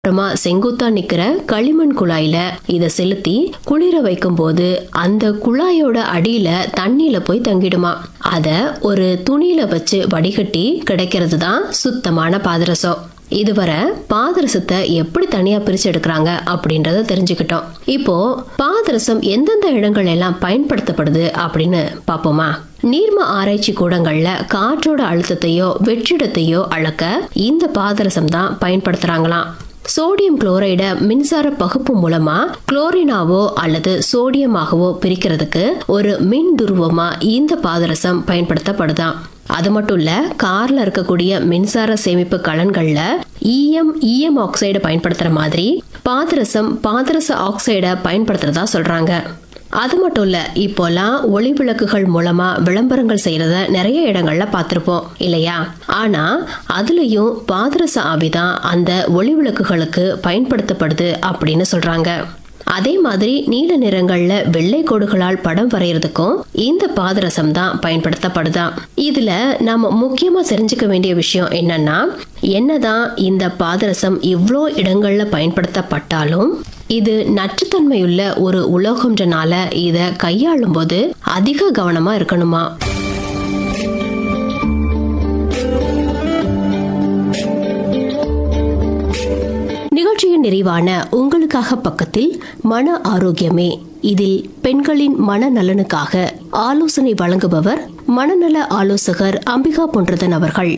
அப்புறமா செங்குத்தா நிக்கிற களிமண் குழாயில இத செலுத்தி குளிர வைக்கும் போது அந்த குழாயோட அடியில தண்ணியில போய் தங்கிடுமா அத ஒரு துணியில வச்சு வடிகட்டி கிடைக்கிறது தான் சுத்தமான பாதரசம் இதுவரை பாதரசத்தை எப்படி தனியா பிரிச்சு எடுக்கிறாங்க அப்படின்றத தெரிஞ்சுக்கிட்டோம் இப்போ பாதரசம் எந்தெந்த இடங்கள் எல்லாம் பயன்படுத்தப்படுது அப்படின்னு பாப்போமா நீர்ம ஆராய்ச்சி கூடங்கள்ல காற்றோட அழுத்தத்தையோ வெற்றிடத்தையோ அளக்க இந்த பாதரசம் தான் பயன்படுத்துறாங்களாம் சோடியம் குளோரைட மின்சார பகுப்பு மூலமா குளோரினாவோ அல்லது சோடியமாகவோ பிரிக்கிறதுக்கு ஒரு மின் துருவமா இந்த பாதரசம் பயன்படுத்தப்படுதாம் அது மட்டும் இல்ல கார்ல இருக்கக்கூடிய மின்சார சேமிப்பு கலன்கள்ல ஈயம் ஈயம் ஆக்சைடு பயன்படுத்துற மாதிரி பாதரசம் பாதரச ஆக்சைடை பயன்படுத்துறதா சொல்றாங்க அது மட்டும் இல்ல இப்போலாம் ஒளி விளக்குகள் மூலமா விளம்பரங்கள் செய்யறத நிறைய இடங்கள்ல பார்த்திருப்போம் இல்லையா ஆனா அதுலயும் பாதரச ஆவிதான் அந்த ஒளி விளக்குகளுக்கு பயன்படுத்தப்படுது அப்படின்னு சொல்றாங்க அதே மாதிரி நீல நிறங்கள்ல வெள்ளை கோடுகளால் படம் வரைகிறதுக்கும் இந்த பாதரசம் தான் பயன்படுத்தப்படுதாம் இதுல நாம முக்கியமா தெரிஞ்சுக்க வேண்டிய விஷயம் என்னன்னா என்னதான் இந்த பாதரசம் இவ்வளோ இடங்கள்ல பயன்படுத்தப்பட்டாலும் இது நச்சுத்தன்மையுள்ள ஒரு உலோகம்ன்றனால இத கையாளும் போது அதிக கவனமா இருக்கணுமா நிகழ்ச்சியின் நிறைவான உங்களுக்காக பக்கத்தில் மன ஆரோக்கியமே இதில் பெண்களின் மன நலனுக்காக ஆலோசனை வழங்குபவர் மனநல ஆலோசகர் அம்பிகா பொன்றதன் அவர்கள்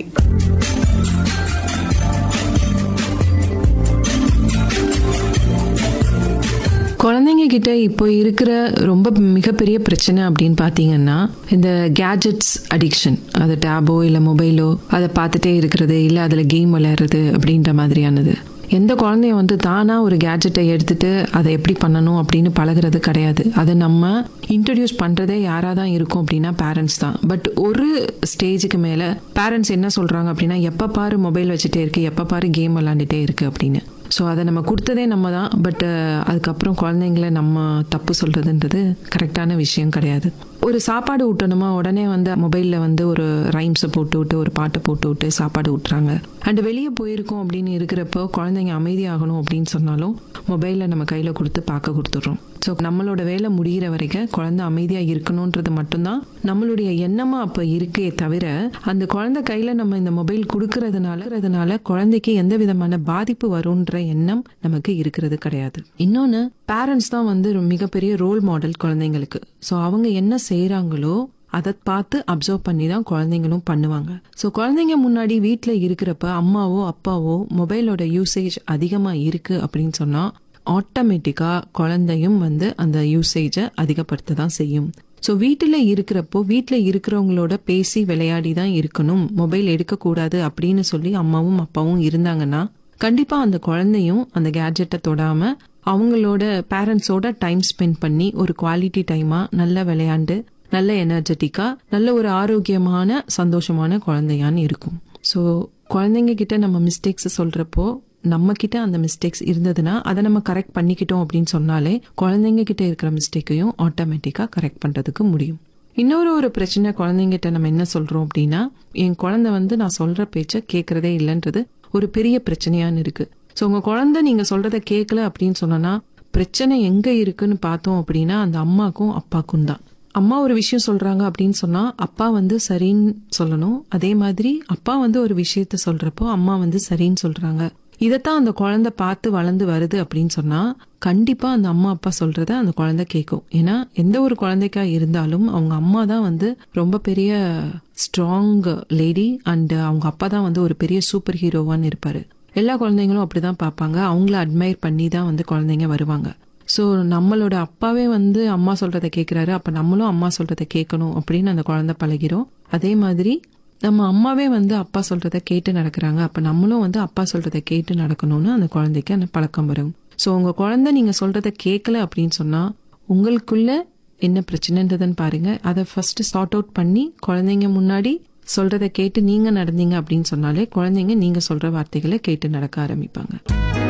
குழந்தைங்க கிட்ட இப்போ இருக்கிற ரொம்ப மிகப்பெரிய பிரச்சனை அப்படின்னு பார்த்தீங்கன்னா இந்த கேஜெட்ஸ் அடிக்ஷன் அது டேபோ இல்லை மொபைலோ அதை பார்த்துட்டே இருக்கிறது இல்லை அதில் கேம் விளையாடுறது அப்படின்ற மாதிரியானது எந்த குழந்தையும் வந்து தானாக ஒரு கேஜெட்டை எடுத்துட்டு அதை எப்படி பண்ணணும் அப்படின்னு பழகுறது கிடையாது அதை நம்ம இன்ட்ரடியூஸ் பண்ணுறதே யாராக தான் இருக்கும் அப்படின்னா பேரண்ட்ஸ் தான் பட் ஒரு ஸ்டேஜுக்கு மேலே பேரண்ட்ஸ் என்ன சொல்கிறாங்க அப்படின்னா எப்போ பாரு மொபைல் வச்சுட்டே இருக்கு எப்போ பாரு கேம் விளாண்டுட்டே இருக்கு அப்படின்னு ஸோ அதை நம்ம கொடுத்ததே நம்ம தான் பட் அதுக்கப்புறம் குழந்தைங்கள நம்ம தப்பு சொல்கிறதுன்றது கரெக்டான விஷயம் கிடையாது ஒரு சாப்பாடு ஊட்டணுமா உடனே வந்து மொபைலில் வந்து ஒரு ரைம்ஸை போட்டு விட்டு ஒரு பாட்டை போட்டு விட்டு சாப்பாடு ஊட்டுறாங்க அண்ட் வெளியே போயிருக்கோம் அப்படின்னு இருக்கிறப்போ குழந்தைங்க அமைதியாகணும் அப்படின்னு சொன்னாலும் மொபைலில் நம்ம கையில் கொடுத்து பார்க்க கொடுத்துட்றோம் ஸோ நம்மளோட வேலை முடிகிற வரைக்கும் குழந்தை அமைதியாக இருக்கணுன்றது மட்டும்தான் நம்மளுடைய எண்ணமாக அப்போ இருக்கே தவிர அந்த குழந்தை கையில் நம்ம இந்த மொபைல் கொடுக்கறதுனால அதனால குழந்தைக்கு எந்த விதமான பாதிப்பு வரும்ன்ற எண்ணம் நமக்கு இருக்கிறது கிடையாது இன்னொன்று பேரண்ட்ஸ் தான் வந்து ஒரு மிகப்பெரிய ரோல் மாடல் குழந்தைங்களுக்கு ஸோ அவங்க என்ன செய்கிறாங்களோ அதை பார்த்து அப்சர்வ் பண்ணி தான் குழந்தைங்களும் பண்ணுவாங்க ஸோ குழந்தைங்க முன்னாடி வீட்டில் இருக்கிறப்ப அம்மாவோ அப்பாவோ மொபைலோட யூசேஜ் அதிகமாக இருக்குது அப்படின்னு சொன்னால் ஆட்டோமேட்டிக்காக குழந்தையும் வந்து அந்த யூசேஜை அதிகப்படுத்த தான் செய்யும் ஸோ வீட்டில் இருக்கிறப்போ வீட்டில் இருக்கிறவங்களோட பேசி விளையாடி தான் இருக்கணும் மொபைல் எடுக்கக்கூடாது அப்படின்னு சொல்லி அம்மாவும் அப்பாவும் இருந்தாங்கன்னா கண்டிப்பாக அந்த குழந்தையும் அந்த கேட்ஜெட்டை தொடாமல் அவங்களோட பேரண்ட்ஸோட டைம் ஸ்பெண்ட் பண்ணி ஒரு குவாலிட்டி டைமாக நல்லா விளையாண்டு நல்ல எனர்ஜெட்டிக்காக நல்ல ஒரு ஆரோக்கியமான சந்தோஷமான குழந்தையான்னு இருக்கும் ஸோ குழந்தைங்க கிட்ட நம்ம மிஸ்டேக்ஸ் சொல்கிறப்போ நம்ம கிட்ட அந்த மிஸ்டேக்ஸ் இருந்ததுன்னா அதை நம்ம கரெக்ட் பண்ணிக்கிட்டோம் அப்படின்னு சொன்னாலே குழந்தைங்க கிட்ட இருக்கிற மிஸ்டேக்கையும் ஆட்டோமேட்டிக்காக கரெக்ட் பண்ணுறதுக்கு முடியும் இன்னொரு ஒரு பிரச்சனை குழந்தைங்கிட்ட நம்ம என்ன சொல்கிறோம் அப்படின்னா என் குழந்தை வந்து நான் சொல்கிற பேச்சை கேட்குறதே இல்லைன்றது ஒரு பெரிய பிரச்சனையான்னு இருக்கு ஸோ உங்கள் குழந்தை நீங்கள் சொல்கிறத கேட்கல அப்படின்னு சொன்னோன்னா பிரச்சனை எங்கே இருக்குன்னு பார்த்தோம் அப்படின்னா அந்த அம்மாக்கும் அப்பாக்கும் தான் அம்மா ஒரு விஷயம் சொல்றாங்க அப்படின்னு சொன்னா அப்பா வந்து சரின்னு சொல்லணும் அதே மாதிரி அப்பா வந்து ஒரு விஷயத்த சொல்றப்போ அம்மா வந்து சரின்னு சொல்றாங்க இதைத்தான் அந்த குழந்தை பார்த்து வளர்ந்து வருது அப்படின்னு சொன்னா கண்டிப்பா அந்த அம்மா அப்பா சொல்றத அந்த குழந்தை கேட்கும் ஏன்னா எந்த ஒரு குழந்தைக்கா இருந்தாலும் அவங்க அம்மா தான் வந்து ரொம்ப பெரிய ஸ்ட்ராங் லேடி அண்ட் அவங்க அப்பா தான் வந்து ஒரு பெரிய சூப்பர் ஹீரோவான்னு இருப்பாரு எல்லா குழந்தைங்களும் அப்படிதான் பார்ப்பாங்க அவங்கள அட்மையர் பண்ணி தான் வந்து குழந்தைங்க வருவாங்க ஸோ நம்மளோட அப்பாவே வந்து அம்மா சொல்றத கேட்குறாரு அப்போ நம்மளும் அம்மா சொல்றத கேட்கணும் அப்படின்னு அந்த குழந்தை பழகிறோம் அதே மாதிரி நம்ம அம்மாவே வந்து அப்பா சொல்றத கேட்டு நடக்கிறாங்க அப்போ நம்மளும் வந்து அப்பா சொல்றத கேட்டு நடக்கணும்னு அந்த குழந்தைக்கு அந்த பழக்கம் வரும் ஸோ உங்க குழந்தை நீங்க சொல்றத கேட்கல அப்படின்னு சொன்னா உங்களுக்குள்ள என்ன பிரச்சனைன்றதுன்னு பாருங்க அதை ஃபர்ஸ்ட் சார்ட் அவுட் பண்ணி குழந்தைங்க முன்னாடி சொல்றத கேட்டு நீங்க நடந்தீங்க அப்படின்னு சொன்னாலே குழந்தைங்க நீங்க சொல்ற வார்த்தைகளை கேட்டு நடக்க ஆரம்பிப்பாங்க